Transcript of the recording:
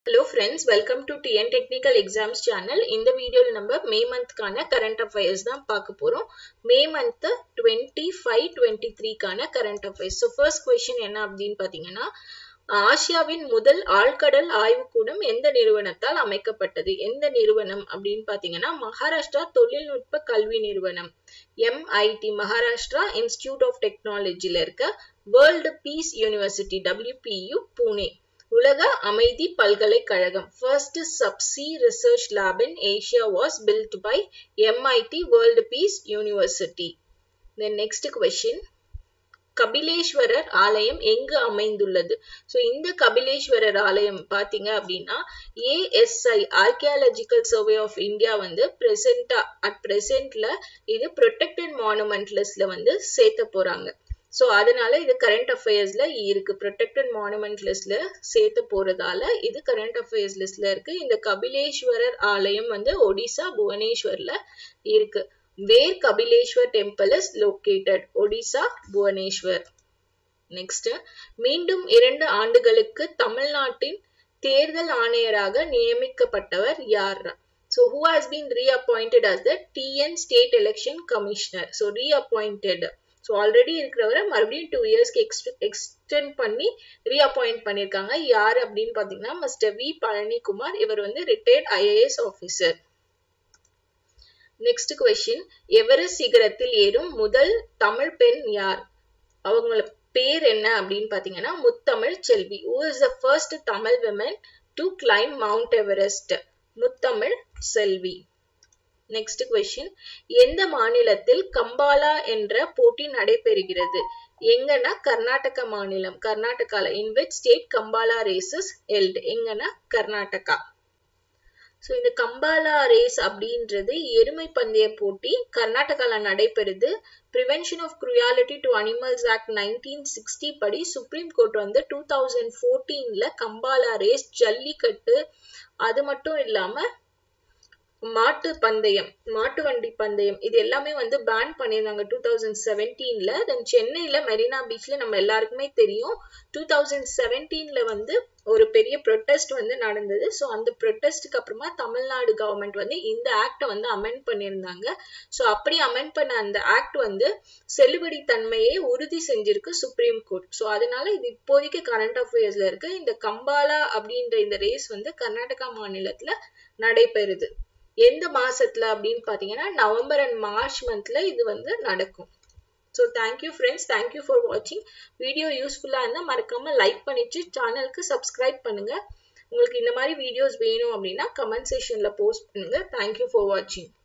hello friends welcome to TN technical exams channel இந்த வீடியோவில் நம்ம மே மந்த்க்கான கரண்ட் அஃபேர்ஸ் தான் பார்க்க போகிறோம் May month twenty five twenty த்ரீக்கான current affairs so first question என்ன அப்படின்னு பார்த்தீங்கன்னா ஆசியாவின் முதல் ஆழ்கடல் ஆய்வுக்கூடம் எந்த நிறுவனத்தால் அமைக்கப்பட்டது எந்த நிறுவனம் அப்படின்னு பார்த்தீங்கன்னா மகாராஷ்டிரா தொழில்நுட்ப கல்வி நிறுவனம் எம்ஐடி மகாராஷ்டிரா இன்ஸ்டிடியூட் ஆஃப் டெக்னாலஜியில் இருக்க world peace university WPU Pune உலக அமைதி பல்கலைக்கழகம் first subsea research lab in Asia was built by MIT world peace university then next question Kapileswarar ஆலயம் எங்கு அமைந்துள்ளது ஸோ இந்த கபிலேஸ்வரர் ஆலயம் பார்த்தீங்க அப்படின்னா ASI archaeological survey of India வந்து பிரசண்டா அட் பிரசன்ட்ல இது ப்ரொடெக்டட் மானுமெண்ட் லிஸ்ட்ல வந்து சேர்த்த போறாங்க ஸோ அதனால இது கரண்ட் அஃபேர்ஸ்ல இருக்கு ப்ரொடெக்டட் மானுமெண்ட் லிஸ்ட்ல சேர்த்து போறதால இது கரண்ட் அஃபேர்ஸ் லிஸ்ட்ல இருக்கு இந்த கபிலேஸ்வரர் ஆலயம் வந்து ஒடிசா புவனேஸ்வர்ல இருக்கு where Kapileswar temple is located Odisha Bhubaneswar next மீண்டும் இரண்டு ஆண்டுகளுக்கு தமிழ்நாட்டின் தேர்தல் ஆணையராக நியமிக்கப்பட்டவர் யார் so who has been reappointed as the TN state election commissioner so reappointed so already இருக்கிறவரை மறுபடியும் டூ இயர்ஸ்க்கு எக்ஸ்ட் எக்ஸ்டெண்ட் பண்ணி ரீஅப்பாயிண்ட் பண்ணியிருக்காங்க யார் அப்படின்னு பார்த்தீங்கன்னா மிஸ்டர் வி பழனிக்குமார் இவர் வந்து retired IAS officer next question Everest சிகரத்தில் ஏறும் முதல் தமிழ் பெண் யார் அவங்கள பேர் என்ன அப்படின்னு பார்த்தீங்கன்னா Muthamil Selvi who is the first Tamil women to climb Mount Everest Muthamil Selvi next question எந்த மாநிலத்தில் கம்பாலா என்ற போட்டி நடைபெறுகிறது எங்கன்னா கர்நாடக மாநிலம் கர்நாடகால in which state Kambala races held எங்கன்னா கர்நாடகா ஸோ இந்த கம்பாலா ரேஸ் அப்படின்றது எருமை பந்தய போட்டி கர்நாடகால நடைபெறுது prevention of cruelty to animals act nineteen sixty படி சுப்ரீம் கோர்ட் வந்து டூ தௌசண்ட் ஃபோர்டீன்ல கம்பாலா ரேஸ் ஜல்லிக்கட்டு அது மட்டும் இல்லாம மாட்டு பந்தயம் மாட்டு வண்டி பந்தயம் இது எல்லாமே வந்து பேன் பண்ணியிருந்தாங்க டூ தௌசண்ட் செவன்டீன்ல தென் சென்னையில மெரினா பீச்ல நம்ம எல்லாருக்குமே தெரியும் டூ தௌசண்ட் செவன்டீன்ல வந்து ஒரு பெரிய ப்ரொட்டஸ்ட் வந்து நடந்தது ஸோ அந்த ப்ரொட்டஸ்ட்டுக்கு அப்புறமா தமிழ்நாடு கவர்மெண்ட் வந்து இந்த ஆக்டை வந்து அமெண்ட் பண்ணியிருந்தாங்க ஸோ அப்படி அமெண்ட் பண்ண அந்த ஆக்ட் வந்து செல்லுபடி தன்மையை உறுதி செஞ்சிருக்கு சுப்ரீம் கோர்ட் ஸோ அதனால இது இப்போதைக்கு கரண்ட் அஃபேர்ஸ்ல இருக்கு இந்த கம்பாலா அப்படின்ற இந்த ரேஸ் வந்து கர்நாடகா மாநிலத்துல நடைபெறுது எந்த மாசத்துல அப்படின்னு பாத்தீங்கன்னா நவம்பர் அண்ட் மார்ச் மந்த்ல இது வந்து நடக்கும் so thank you friends thank you for வாட்சிங் வீடியோ யூஸ்ஃபுல்லாக இருந்தால் மறக்காம லைக் பண்ணிட்டு சேனலுக்கு சப்ஸ்கிரைப் பண்ணுங்க உங்களுக்கு இந்த மாதிரி வீடியோஸ் வேணும் அப்படின்னா கமெண்ட் செஷன்ல போஸ்ட் பண்ணுங்க தேங்க்யூ ஃபார் வாட்சிங்